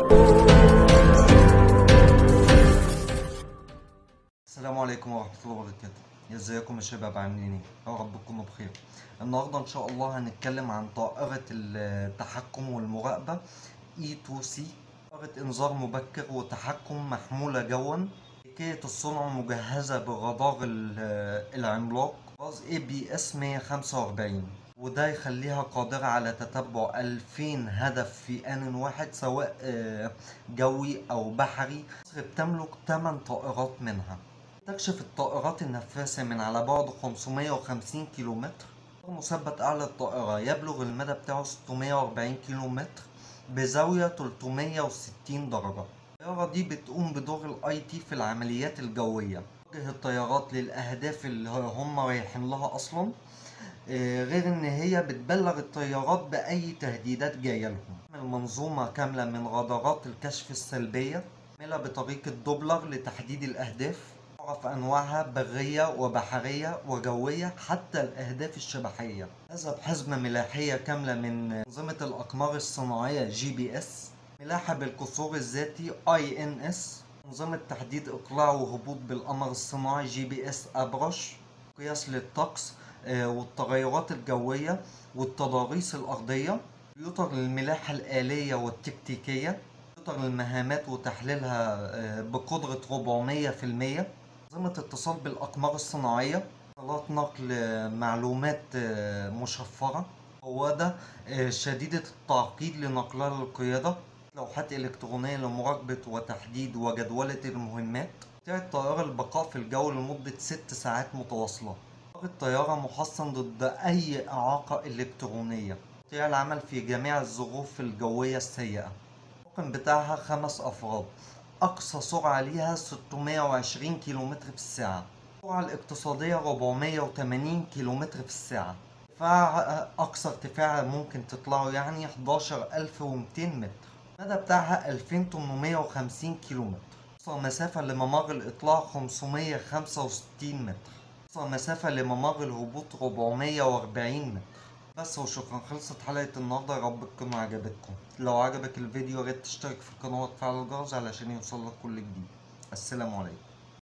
السلام عليكم ورحمة الله وبركاته ازيكم يا شباب عاملين ايه يا رب تكونوا بخير النهارده ان شاء الله هنتكلم عن طائرة التحكم والمراقبة E2C طائرة انذار مبكر وتحكم محمولة جوا ذكية الصنع مجهزة بالرادار ال- العملاق راس ABS 145 وده يخليها قادرة على تتبع 2000 هدف في آن واحد سواء آه، جوي أو بحري مصر بتملك 8 طائرات منها تكشف الطائرات النفاثة من على بعد 550 كيلومتر مثبت أعلى الطائرة يبلغ المدى بتاعه 640 كيلومتر بزاوية 360 درجة الطيارة دي بتقوم بدور الاي تي في العمليات الجوية توجه الطيارات للأهداف اللي هم رايحين لها أصلا آه، غير ان هي بتبلغ الطيارات باي تهديدات جايه لهم المنظومه كامله من رادارات الكشف السلبيه عامله بطريقه دوبلر لتحديد الاهداف تعرف انواعها بريه وبحريه وجويه حتى الاهداف الشبحيه هذا بحزمه ملاحيه كامله من انظمه الاقمار الصناعيه جي بي اس ملاحه بالكسور الذاتي اي ان اس انظمه تحديد اقلاع وهبوط بالقمر الصناعي جي بي اس ابرش قياس للطقس آه، والتغيرات الجوية والتضاريس الأرضية كمبيوتر للملاحة الآلية والتكتيكية كمبيوتر للمهامات وتحليلها آه، بقدرة 400% أنظمة اتصال بالأقمار الصناعية اتصالات نقل آه، معلومات آه، مشفرة قوادة آه، شديدة التعقيد لنقلها للقيادة لوحات إلكترونية لمراقبة وتحديد وجدولة المهمات تستطيع الطائرة البقاء في الجو لمدة ست ساعات متواصلة إطار الطيارة محصن ضد أي إعاقة إلكترونية يستطيع العمل في جميع الظروف الجوية السيئة الطاقم بتاعها خمس أفراد أقصى سرعة ليها 620 كيلومتر في الساعة السرعة الاقتصادية 480 كيلومتر في الساعة ارتفاع أقصى ارتفاع ممكن تطلعه يعني 11200 متر المدى بتاعها 2850 كيلومتر أقصى مسافة لممر الإطلاع 565 متر أقصى مسافة لممر الهبوط 440 متر بس وشكرا خلصت حلقة النهاردة يا رب تكون عجبتكم لو عجبك الفيديو يا ريت تشترك في القناة وتفعل الجرس علشان يوصلك كل جديد السلام عليكم